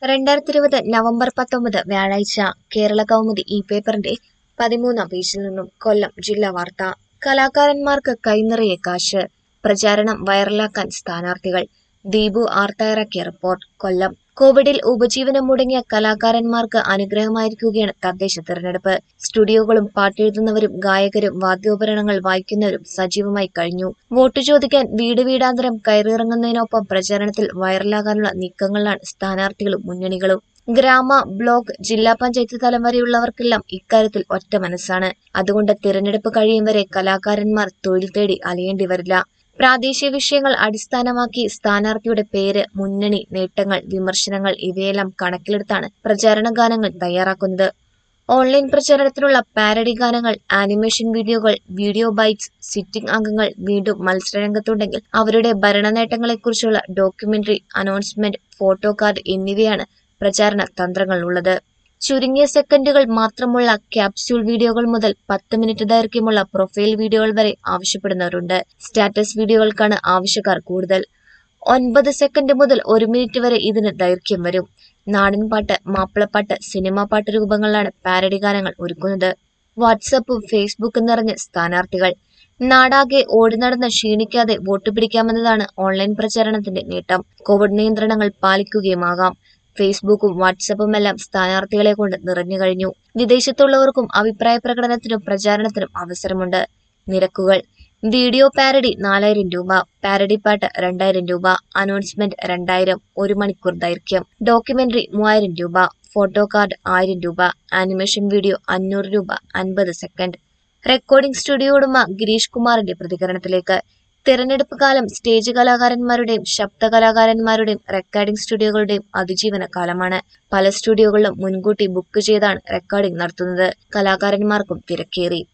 രണ്ടായിരത്തി ഇരുപത് നവംബർ പത്തൊമ്പത് വ്യാഴാഴ്ച കേരള കൗമുദി ഈ പേപ്പറിന്റെ പതിമൂന്നാം പേജിൽ നിന്നും കൊല്ലം ജില്ലാ വാർത്ത കലാകാരന്മാർക്ക് കൈനിറയെ കാശ് പ്രചാരണം വൈറലാക്കാൻ സ്ഥാനാർത്ഥികൾ ദീപു ആർ തയ്യാറാക്കിയ റിപ്പോർട്ട് കൊല്ലം കോവിഡിൽ ഉപജീവനം മുടങ്ങിയ കലാകാരന്മാർക്ക് അനുഗ്രഹമായിരിക്കുകയാണ് തദ്ദേശ തെരഞ്ഞെടുപ്പ് സ്റ്റുഡിയോകളും പാട്ടെഴുതുന്നവരും ഗായകരും വാദ്യോപകരണങ്ങൾ വായിക്കുന്നവരും സജീവമായി കഴിഞ്ഞു വോട്ട് ചോദിക്കാൻ വീട് വീടാന്തരം കയറിയിറങ്ങുന്നതിനൊപ്പം പ്രചാരണത്തിൽ വൈറലാകാനുള്ള നീക്കങ്ങളിലാണ് സ്ഥാനാർത്ഥികളും മുന്നണികളും ഗ്രാമ ബ്ലോക്ക് ജില്ലാ പഞ്ചായത്ത് തലം വരെയുള്ളവർക്കെല്ലാം ഇക്കാര്യത്തിൽ ഒറ്റ മനസ്സാണ് അതുകൊണ്ട് തിരഞ്ഞെടുപ്പ് കഴിയും വരെ കലാകാരന്മാർ തൊഴിൽ തേടി അലയേണ്ടി വരില്ല പ്രാദേശിക വിഷയങ്ങൾ അടിസ്ഥാനമാക്കി സ്ഥാനാർത്ഥിയുടെ പേര് മുന്നണി നേട്ടങ്ങൾ വിമർശനങ്ങൾ ഇവയെല്ലാം കണക്കിലെടുത്താണ് പ്രചാരണ ഗാനങ്ങൾ തയ്യാറാക്കുന്നത് ഓൺലൈൻ പ്രചാരണത്തിനുള്ള പാരഡി ഗാനങ്ങൾ ആനിമേഷൻ വീഡിയോകൾ വീഡിയോ ബൈറ്റ്സ് സിറ്റിംഗ് അംഗങ്ങൾ വീണ്ടും മത്സരരംഗത്തുണ്ടെങ്കിൽ അവരുടെ ഭരണ നേട്ടങ്ങളെക്കുറിച്ചുള്ള ഡോക്യുമെന്ററി അനൗൺസ്മെന്റ് ഫോട്ടോ കാർഡ് എന്നിവയാണ് പ്രചാരണ തന്ത്രങ്ങളുള്ളത് ചുരുങ്ങിയ സെക്കൻഡുകൾ മാത്രമുള്ള ക്യാപ്സ്യൂൾ വീഡിയോകൾ മുതൽ പത്ത് മിനിറ്റ് ദൈർഘ്യമുള്ള പ്രൊഫൈൽ വീഡിയോകൾ വരെ ആവശ്യപ്പെടുന്നവരുണ്ട് സ്റ്റാറ്റസ് വീഡിയോകൾക്കാണ് ആവശ്യക്കാർ കൂടുതൽ ഒൻപത് സെക്കൻഡ് മുതൽ ഒരു മിനിറ്റ് വരെ ഇതിന് ദൈർഘ്യം വരും നാടൻപാട്ട് മാപ്പിളപ്പാട്ട് സിനിമാ പാട്ട് രൂപങ്ങളിലാണ് പാരഡി ഗാനങ്ങൾ ഒരുക്കുന്നത് വാട്സപ്പും ഫേസ്ബുക്കും നിറഞ്ഞ സ്ഥാനാർത്ഥികൾ നാടാകെ ഓടി നടന്ന് ക്ഷീണിക്കാതെ വോട്ട് പിടിക്കാമെന്നതാണ് ഓൺലൈൻ പ്രചാരണത്തിന്റെ നേട്ടം കോവിഡ് നിയന്ത്രണങ്ങൾ പാലിക്കുകയുമാകാം ഫേസ്ബുക്കും വാട്സപ്പും എല്ലാം സ്ഥാനാർത്ഥികളെ കൊണ്ട് നിറഞ്ഞു കഴിഞ്ഞു വിദേശത്തുള്ളവർക്കും അഭിപ്രായ പ്രകടനത്തിനും പ്രചാരണത്തിനും അവസരമുണ്ട് നിരക്കുകൾ വീഡിയോ പാരഡി നാലായിരം രൂപ പാരഡി പാട്ട് രണ്ടായിരം രൂപ അനൗൺസ്മെന്റ് രണ്ടായിരം ഒരു മണിക്കൂർ ദൈർഘ്യം ഡോക്യുമെന്ററി മൂവായിരം രൂപ ഫോട്ടോ കാർഡ് ആയിരം രൂപ ആനിമേഷൻ വീഡിയോ അഞ്ഞൂറ് രൂപ അൻപത് സെക്കൻഡ് റെക്കോർഡിംഗ് സ്റ്റുഡിയോ ഉടമ ഗിരീഷ് കുമാറിന്റെ പ്രതികരണത്തിലേക്ക് തിരഞ്ഞെടുപ്പ് കാലം സ്റ്റേജ് കലാകാരന്മാരുടെയും ശബ്ദ കലാകാരന്മാരുടെയും റെക്കോർഡിംഗ് സ്റ്റുഡിയോകളുടെയും അതിജീവന കാലമാണ് പല സ്റ്റുഡിയോകളിലും മുൻകൂട്ടി ബുക്ക് ചെയ്താണ് റെക്കോർഡിംഗ് നടത്തുന്നത് കലാകാരന്മാർക്കും തിരക്കേറി